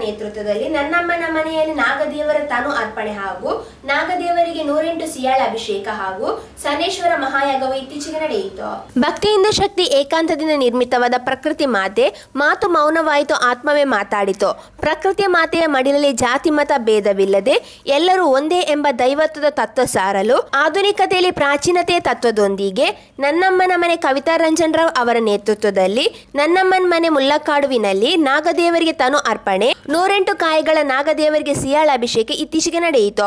ನೇತೃತ್ವದಲ್ಲಿ ನನ್ನಮ್ಮನ ಮನೆಯಲ್ಲಿ ನಾಗದೇವರ ತನು ಅರ್ಪಣೆ ಹಾಗೂ ನಾಗದೇವರಿಗೆ ನೂರೆಂಟು ಸಿಯಾಳ ಅಭಿಷೇಕ ಹಾಗೂ ಸನೇಶ್ವರ ಮಹಾಯಾಗವು ಇತ್ತೀಚೆಗೆ ನಡೆಯಿತು ಭಕ್ತಿಯಿಂದ ಶಕ್ತಿ ಏಕಾಂತದಿಂದ ನಿರ್ಮಿತವಾದ ಪ್ರಕೃತಿ ಮಾತೆ ಮಾತು ಮೌನವಾಯಿತು ಆತ್ಮವೇ ಮಾತಾಡಿತು ಪ್ರಕೃತಿಯ ಮಾತೆಯ ಮಡಿಲಲ್ಲಿ ಜಾತಿ ಮತ ಭೇದವಿಲ್ಲದೆ ಎಲ್ಲರೂ ಒಂದೇ ಎಂಬ ದೈವತ್ವದ ತತ್ವ ಸಾರಲು ಆಧುನಿಕತೆಯಲ್ಲಿ ಪ್ರಾಚೀನತೆಯ ತತ್ವದೊಂದಿಗೆ ನನ್ನಮ್ಮನ ಮನೆ ಕವಿತಾ ರಂಜನ್ ರಾವ್ ಅವರ ನೇತೃತ್ವದಲ್ಲಿ ನನ್ನಮ್ಮನ ಮನೆ ಮುಲ್ಲಕಾಡುವಿನಲ್ಲಿ ನಾಗದೇವರಿಗೆ ತನು ಅರ್ಪಣೆ ನೂರೆಂಟು ಕಾಯಿಗಳ ನಾಗದೇವರಿಗೆ ಸಿಯಾಳ ಅಭಿಷೇಕ ಇತ್ತೀಚೆಗೆ ನಡೆಯಿತು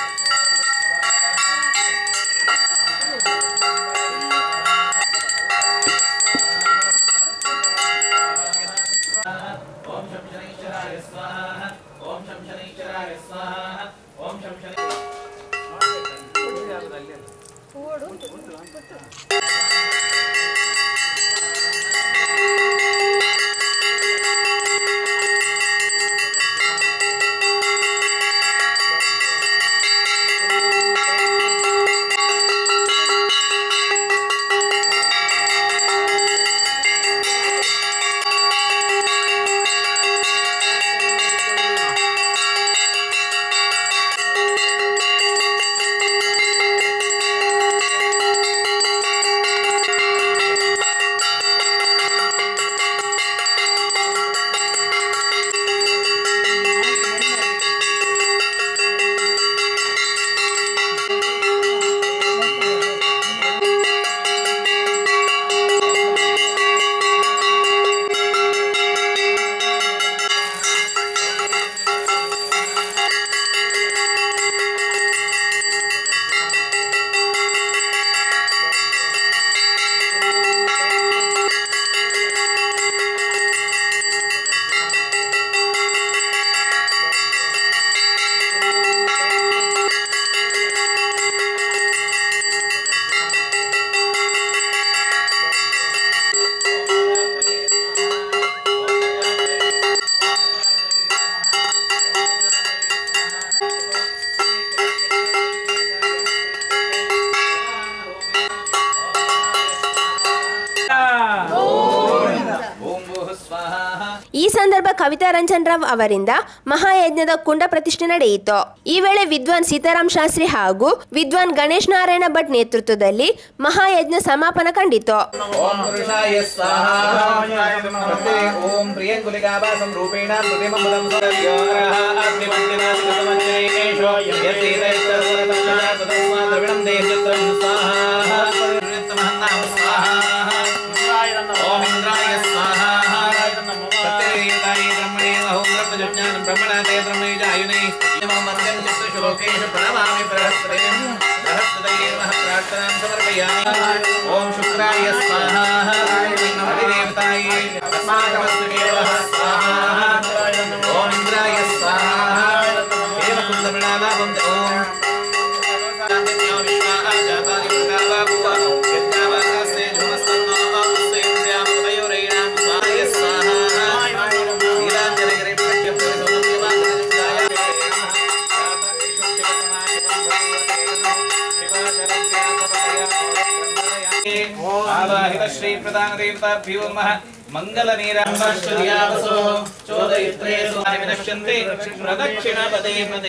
ಈ ಸಂದರ್ಭ ಕವಿತಾ ರಂಜನ್ ರಾವ್ ಅವರಿಂದ ಮಹಾಯಜ್ಞದ ಕುಂಡ ಪ್ರತಿಷ್ಠೆ ನಡೆಯಿತು ಈ ವೇಳೆ ವಿದ್ವಾನ್ ಸೀತಾರಾಮ್ ಶಾಸ್ತ್ರಿ ಹಾಗೂ ವಿದ್ವಾನ್ ಗಣೇಶ್ ನಾರಾಯಣ ಭಟ್ ನೇತೃತ್ವದಲ್ಲಿ ಮಹಾಯಜ್ಞ ಸಮಾಪನ ಕಂಡಿತು ಓಂ ಪುರುಷಾಯ ಸ್ವಾಹಾ ಮತ್ತೆ ಓಂ ಪ್ರಿಯಂಗುಲಿಕಾಭಾಸಂ ರೂಪೇಣ ಪ್ರತಿಮಮದಂ ಸ್ವರವ್ಯೋರಃ ಅಗ್ನಿಮಂದಿನಾಥಮಂಜನೇಶೋ ಯತೀತೈಸ್ತಸ್ವರತಸ್ಮಾದ್ರವಿಣಂ ದೇಹಚಿತ್ರಂ ಸ್ವಾಹಾ ವೃತ್ತಮಹನ್ನಾಮ ಸ್ವಾಹಾ ಓಂ ಇಂದ್ರಾಯ ಸ್ವಾಹಾ ಪ್ರತ್ಯೇತಾಯ ಬ್ರಹ್ಮಣೇ ಅಹೋಂ ಬ್ರಹ್ಮಜ್ಞಾನಂ ಬ್ರಹ್ಮಣಾತೆ ಬ್ರಹ್ಮಯುಜಾಯುನೇ ನಮೋ ಮರ್ಗಂ ಚಿತ್ರಶ್ಲೋಕೇಶು ಪ್ರಣಮಾಮಿ ಬೃಹಸ್ಪತಿಂ ಬೃಹಸ್ಪತಯೇ ನಮಃ ಪ್ರಾರ್ಥನಾಂ ಸಮರ್ಪಯಾಮಿ ಓಂ ಶುಕ್ರಾಯ ಸ್ವಾಹಾ ಅಧಿದೇವತಾಯೇ ತಸ್ಮಾದಮಸ್ತು ಕೇವಲಃ ಸ್ವಾಹಾ ಓಂ ಇಂದ್ರಾಯ ಸ್ವಾಹಾ ದೇವಕುಂದಮೃಣಾಲಾಭಂ ಓಂ ಸಾಂಗತ್ಯೋ ವಿಶ್ವಾಹ ಜಾತಾನಿ ಪ್ರಕಾಭಾಭುವ ಯಜ್ಞಾವಾಕಾಸ್ತೆ ಧುಮಸ್ತನ್ನೋ ಅಮಸ್ತೆ ಇಂದ್ರ್ಯಾಂ ಉದಯೋರೈಣಾಂ ಸ್ವಾಹಾಯ ಸ್ವಾಹಾ ನೀಲಾಂಜನಗಿರಿ ಪ್ರಖ್ಯಂ ಪುರಿಸೋದಮ್ಯವಾಂಗನಜಾಯ ಆವಾಹಿತ ಶ್ರೀ ಪ್ರಧಾನ ದೇವತಾಭ್ಯೋ ನಮಃ ಮಂಗಲ ನೀರಾಂಬಶ್ಚರ್ಯಾವಸೋ ಚೋದಯಿತ್ರೇ ಸುಮಾರಿ ವಿನಶ್ಯಂತೆ ಪ್ರದಕ್ಷಿಣ ಪದೇ ಪದೇ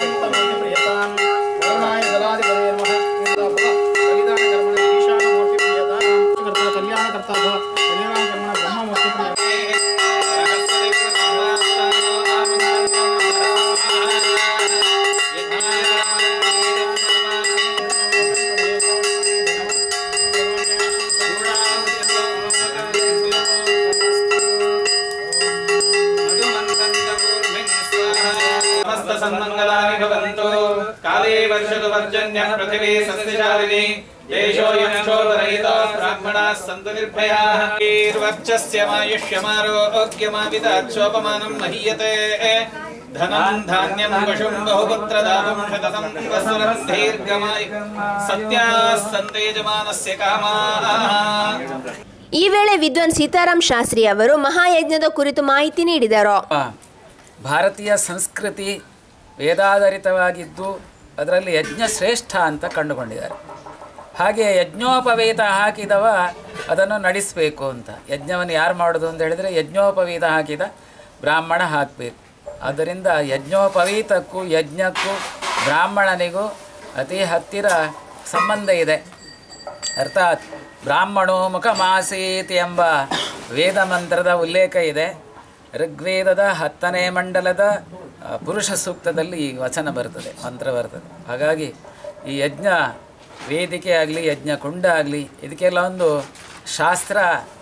ಸಮಸ್ತ ಸನ್ಮಂಗಲಾನಿ ಭವಂತು ಕಾಲೇ ವರ್ಷದು ಪರ್ಜನ್ಯ ಪೃಥಿವೀ ಸಸ್ಯಶಾಲಿನಿ ದೇಶೋಯಂ ಶೋಭರಹಿತ ಬ್ರಾಹ್ಮಣಾಃ ಸಂತು ನಿರ್ಭಯಾಃ ವರ್ಚಸ್ಯ ಮಾಯುಷ್ಯಮಾರೋಗ್ಯಮಾವಿದಾಚ್ಯೋಪಮಾನಂ ಮಹೀಯತೆ ಧನಂ ಧಾನ್ಯಂ ವಶುಂ ಬಹುಪುತ್ರದಾಪಂ ಶತತಂ ವತ್ಸರಂ ದೀರ್ಘಮಾಯ್ ಸತ್ಯಾಃ ಸಂತೇಜಮಾನಸ್ಯ ಕಾಮಾಃ ಈ ವೇಳೆ ವಿದ್ವಾನ್ ಸೀತಾರಾಮ್ ಶಾಸ್ತ್ರಿ ಅವರು ಮಹಾಯಜ್ಞದ ಕುರಿತು ಮಾಹಿತಿ ನೀಡಿದರು ಭಾರತೀಯ ಸಂಸ್ಕೃತಿ ವೇದಾಧಾರಿತವಾಗಿದ್ದು ಅದರಲ್ಲಿ ಯಜ್ಞ ಶ್ರೇಷ್ಠ ಅಂತ ಕಂಡುಕೊಂಡಿದ್ದಾರೆ ಹಾಗೆ ಯಜ್ಞೋಪವೇತ ಹಾಕಿದವ ಅದನ್ನು ನಡೆಸಬೇಕು ಅಂತ ಯಜ್ಞವನ್ನು ಯಾರು ಮಾಡೋದು ಅಂತ ಹೇಳಿದರೆ ಯಜ್ಞೋಪವೇತ ಹಾಕಿದ ಬ್ರಾಹ್ಮಣ ಹಾಕಬೇಕು ಆದ್ದರಿಂದ ಯಜ್ಞೋಪವೀತಕ್ಕೂ ಯಜ್ಞಕ್ಕೂ ಬ್ರಾಹ್ಮಣನಿಗೂ ಅತಿ ಹತ್ತಿರ ಸಂಬಂಧ ಇದೆ ಅರ್ಥಾತ್ ಬ್ರಾಹ್ಮಣೋ ಮುಖಮಾಸೀತ್ ಎಂಬ ವೇದ ಮಂತ್ರದ ಉಲ್ಲೇಖ ಇದೆ ಋಗ್ವೇದದ ಹತ್ತನೇ ಮಂಡಲದ ಆ, ಪುರುಷ ಸೂಕ್ತದಲ್ಲಿ ಈ ವಚನ ಬರ್ತದೆ ಮಂತ್ರ ಬರ್ತದೆ ಹಾಗಾಗಿ ಈ ಯಜ್ಞ ವೇದಿಕೆ ಆಗಲಿ ಯಜ್ಞ ಕುಂಡ ಆಗಲಿ ಇದಕ್ಕೆಲ್ಲ ಒಂದು ಶಾಸ್ತ್ರ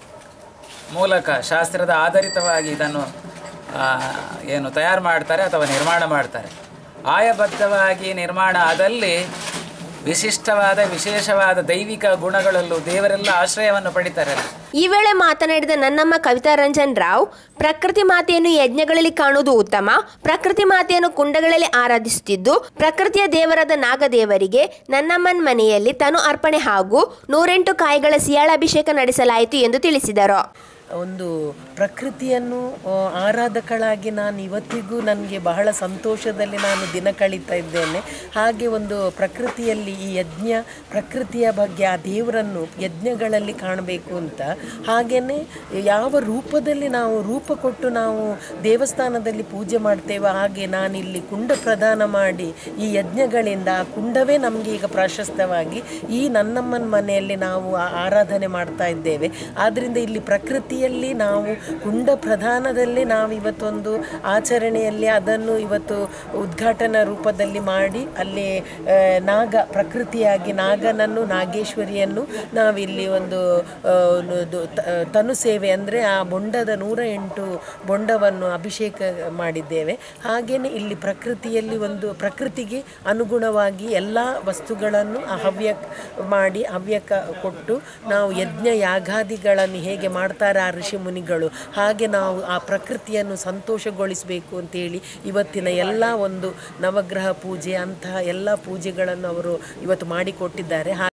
ಮೂಲಕ ಶಾಸ್ತ್ರದ ಆಧಾರಿತವಾಗಿ ಇದನ್ನು ಆ, ಏನು ತಯಾರು ಮಾಡ್ತಾರೆ ಅಥವಾ ನಿರ್ಮಾಣ ಮಾಡ್ತಾರೆ ಆಯಬದ್ಧವಾಗಿ ನಿರ್ಮಾಣ ಆದಲ್ಲಿ ವಿಶಿಷ್ಟವಾದ ವಿಶೇಷವಾದ ದೈವಿಕ ಗುಣಗಳಲ್ಲೂ ದೇವರೆಲ್ಲ ಆಶ್ರಯವನ್ನು ಪಡಿತಾರೆ ಈ ವೇಳೆ ಮಾತನಾಡಿದ ನನ್ನಮ್ಮ ಕವಿತಾ ರಂಜನ್ ರಾವ್ ಪ್ರಕೃತಿ ಮಾತೆಯನ್ನು ಯಜ್ಞಗಳಲ್ಲಿ ಕಾಣುವುದು ಉತ್ತಮ ಪ್ರಕೃತಿ ಮಾತೆಯನ್ನು ಕುಂಡಗಳಲ್ಲಿ ಆರಾಧಿಸುತ್ತಿದ್ದು ಪ್ರಕೃತಿಯ ದೇವರಾದ ನಾಗದೇವರಿಗೆ ನನ್ನಮ್ಮನ ಮನೆಯಲ್ಲಿ ತನು ಅರ್ಪಣೆ ಹಾಗೂ ನೂರೆಂಟು ಕಾಯಿಗಳ ಸಿಯಾಳಾಭಿಷೇಕ ನಡೆಸಲಾಯಿತು ಎಂದು ತಿಳಿಸಿದರು ಒಂದು ಪ್ರಕೃತಿಯನ್ನು ಆ, ಆರಾಧಕಳಾಗಿ ನಾನು ಇವತ್ತಿಗೂ ನನಗೆ ಬಹಳ ಸಂತೋಷದಲ್ಲಿ ನಾನು ದಿನ ಕಳೀತಾ ಇದ್ದೇನೆ ಹಾಗೆ ಒಂದು ಪ್ರಕೃತಿಯಲ್ಲಿ ಈ ಯಜ್ಞ ಪ್ರಕೃತಿಯ ಬಗ್ಗೆ ಆ ದೇವರನ್ನು ಯಜ್ಞಗಳಲ್ಲಿ ಕಾಣಬೇಕು ಅಂತ ಹಾಗೆಯೇ ಯಾವ ರೂಪದಲ್ಲಿ ನಾವು ರೂಪ ಕೊಟ್ಟು ನಾವು ದೇವಸ್ಥಾನದಲ್ಲಿ ಪೂಜೆ ಮಾಡ್ತೇವೆ ಹಾಗೆ ನಾನಿಲ್ಲಿ ಕುಂಡ ಪ್ರದಾನ ಮಾಡಿ ಈ ಯಜ್ಞಗಳಿಂದ ಆ ಕುಂಡವೇ ನಮಗೆ ಈಗ ಪ್ರಾಶಸ್ತ್ಯವಾಗಿ ಈ ನನ್ನಮ್ಮನ ಮನೆಯಲ್ಲಿ ನಾವು ಆ- ಆರಾಧನೆ ಮಾಡ್ತಾ ಇದ್ದೇವೆ ಆದ್ದರಿಂದ ಇಲ್ಲಿ ಪ್ರಕೃತಿಯಲ್ಲಿ ನಾವು ಕುಂಡ ಪ್ರಧಾನದಲ್ಲಿ ನಾವು ಇವತ್ತೊಂದು ಆಚರಣೆಯಲ್ಲಿ ಅದನ್ನು ಇವತ್ತು ಉದ್ಘಾಟನಾ ರೂಪದಲ್ಲಿ ಮಾಡಿ ಅಲ್ಲಿ ಆ, ನಾಗ ಪ್ರಕೃತಿಯಾಗಿ ನಾಗನನ್ನು ನಾಗೇಶ್ವರಿಯನ್ನು ನಾವಿಲ್ಲಿ ಒಂದು ಆ, ಒಂದು ತ- ತನು ಸೇವೆ ಅಂದರೆ ಆ ಬೊಂಡದ ನೂರ ಎಂಟು ಬೊಂಡವನ್ನು ಅಭಿಷೇಕ ಮಾಡಿದ್ದೇವೆ ಹಾಗೆಯೇ ಇಲ್ಲಿ ಪ್ರಕೃತಿಯಲ್ಲಿ ಒಂದು ಪ್ರಕೃತಿಗೆ ಅನುಗುಣವಾಗಿ ಎಲ್ಲ ವಸ್ತುಗಳನ್ನು ಆ ಹವ್ಯ ಮಾಡಿ ಹವ್ಯಕ ಕೊಟ್ಟು ನಾವು ಯಜ್ಞ ಯಾಗಾದಿಗಳನ್ನು ಹೇಗೆ ಮಾಡ್ತಾರೆ ಆ ಋಷಿ ಮುನಿಗಳು ಹಾಗೆ ನಾವು ಆ ಪ್ರಕೃತಿಯನ್ನು ಸಂತೋಷಗೊಳಿಸಬೇಕು ಅಂತೇಳಿ ಇವತ್ತಿನ ಎಲ್ಲ ಒಂದು ನವಗ್ರಹ ಪೂಜೆ ಅಂತಹ ಎಲ್ಲ ಪೂಜೆಗಳನ್ನು ಅವರು ಇವತ್ತು ಮಾಡಿಕೊಟ್ಟಿದ್ದಾರೆ ಹಾ